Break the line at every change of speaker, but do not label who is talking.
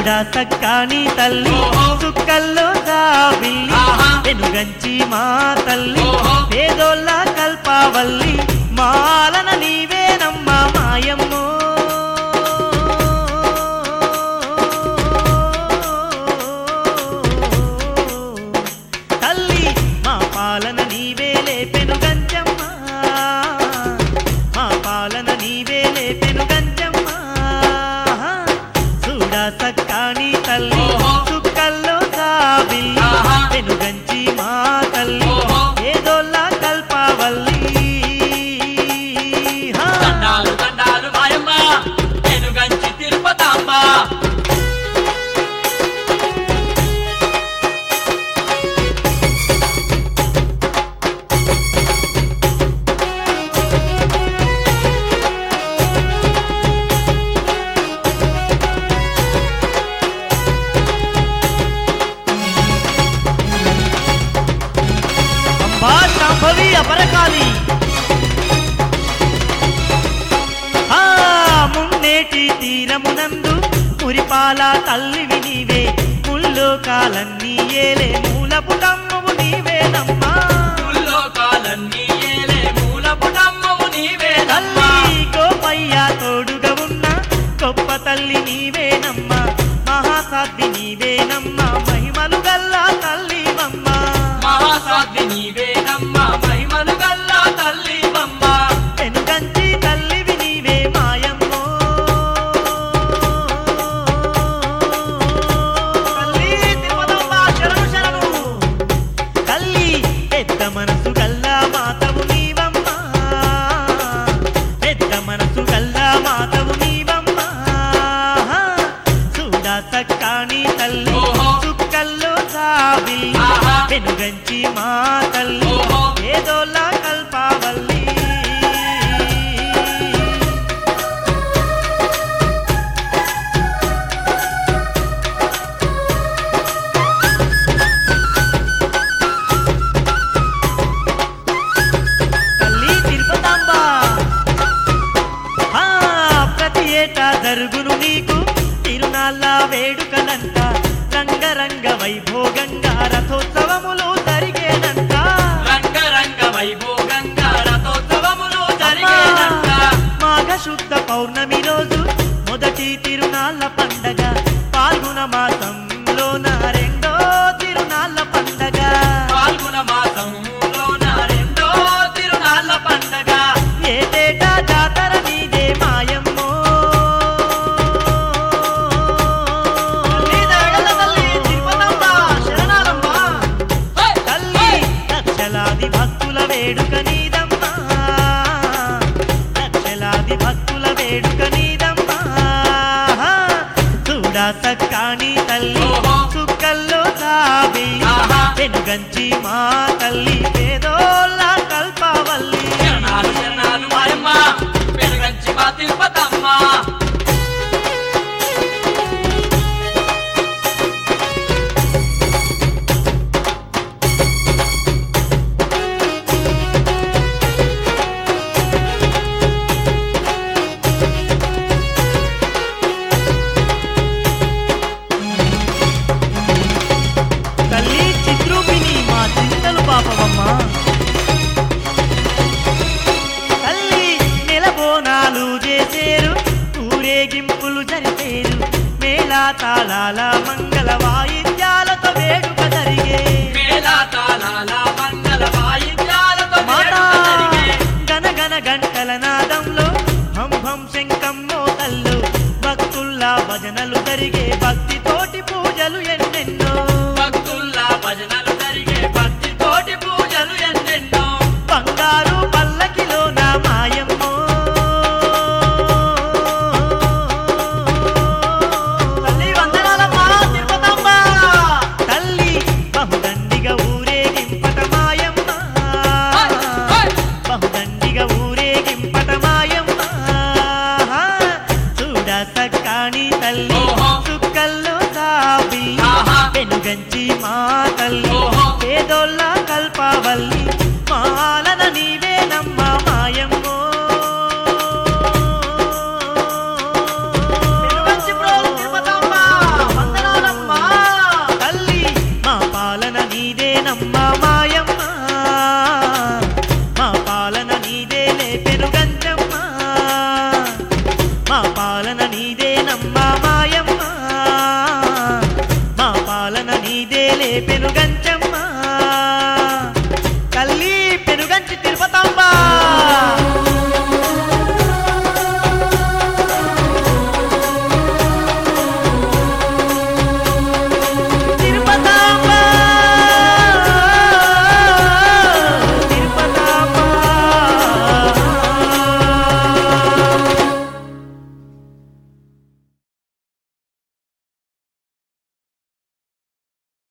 చూడా సక్కాని తల్లి
ఓహో.
సుక్కల్లో జాబిల్లి
ఆహా.
వెనుగంచి మా తల్లి
ఓహో.
పేదోళ్ళ కల్పావల్లి మాలన నీవేనమ్మా మాయమ్మో తల్లి మా పాలన నీవేలే పెనుగంచమ్మ మా పాలన నీవేలే పెనుగంచమ్మ చూడా సక్కాని తల్లి
ఓహో.
సుక్కల్లో సాబిల్లి
ఆహా.
పెనుగంచి మా తల్లి
ఓహో.
ఏదోళ్ళ కల్పావల్లి హా.
దండాలు దండాలు మాయమ్మ వెనుగంచి తిరుపతమ్మ
అంబా శాంభవి అపరకాలి ఆ మున్నేటి తీరమునందు మురిపాల తల్లివి నీవే ముల్లోకాలన్నీ ఏలే మూలపుటమ్మవు నీవేనమ్మా
ముల్లోకాలన్నీ ఏలే మూలపుటమ్మవు నీవేనమ్మా
తల్లి గోపయ్య తోడుగా ఉన్న గొప్ప తల్లి నీవేనమ్మా మహాసాధ్వి నీవేనమ్మా మహిమలు గల్లా తల్లివమ్మా
మహాసాధ్వి నీవేనమ్మా మహిమలు గల్లా తల్లివమ్మ
వెనుకంచి తల్లివి నీవే మాయమ్మో తల్లి తిరుపతమ్మ శరణు శరణు తల్లి పెద్ద మనసు గల్లా మాతవు నీవమ్మా పెద్ద మనసు గల్లా మాతవు నీవమ్మా చూడా సక్కాని తల్లి
ఓహో.
చుక్కల్లో సాబి
ఆహా.
వెనుగంచి మా తల్లి
ఓహో.
ఏదోలా కల్పావల్లి తల్లి తిరుపతాంబ ఆ, ప్రతి ఏటా జరుగును నీకు తిరునాళ్ళ వేడుకలంట రంగరంగ వైభోగంగా రథోత్సవములు జరిగేనంట
రంగరంగ వైభోగంగా రథోత్సవములు జరిగేనంట
మాఘ శుద్ధ పౌర్ణమి రోజు మొదటి తిరునాళ్ళ పండగ పాల్గొన మాసంలోన రెండో తిరునాళ్ళ పండగ
పాల్గొన మాసంలోన రెండో తిరునాళ్ళ పండగ
ఏటేటా జాతర నీదే మాయమ్మో తల్లి దయగల తల్లి తిరుపతమ్మ శరణాలమ్మ
హై!
తల్లి లక్షలాది భక్తుల వేడుక నీదమ్మా లక్షలాది భక్తుల వేడుక నీదమ్మా చూడా సక్కాని తల్లి
ఓహో.
చుక్కల్లో సాబి
ఆహా.
వెనుగంచి మా తల్లి పేదోళ్ళ కల్పవల్లి
శరణాలు శరణాలు మాయమ్మ వెనుగంచి మా తిరుపతమ్మ
తల్లి చిత్రూపిణి మా చింతలు పాపవమ్మా తల్లి నెలబోనాలు చేసేరు ఊరేగింపులు జరిపేరు మేళా తాళాల మంగళ వాయిద్యాలతో వేడుక జరిగే
మేళా తాళాల మంగళ వాయిద్యాలతో
మాట
వేడుక జరిగే
గనగన గంటల నాదంలో హం హం శంఖం మోతల్లో భక్తుల్లా భజనలు జరిగే భక్తి తోటి పూజలు ఎన్నెన్నో
భక్తుల్లా భజనలు జరిగే భక్తి తోటి పూజలు ఎన్నెన్నో
బంగారు పల్లకిలో నా మాయమ్మో తల్లి వందనాలమ్మా తిరుపతమ్మ తల్లి బహుదండిగా ఊరేగింపట మాయమ్మ
హై! హై!
బహుదండిగా ఊరేగింపట మాయమ్మ చూడ సక్కాని తల్లి
ఓహో.
చుక్కల్లో సాబి
ఆహా.
వెనుగంచి మా తల్లి
ఓహో.
పేదోళ్ళ కల్పవల్లి మాలన నీవేనమ్మ మాయమ్మో వెనుగంచి ప్రోలు తిరుపతమ్మ పెనుగంచం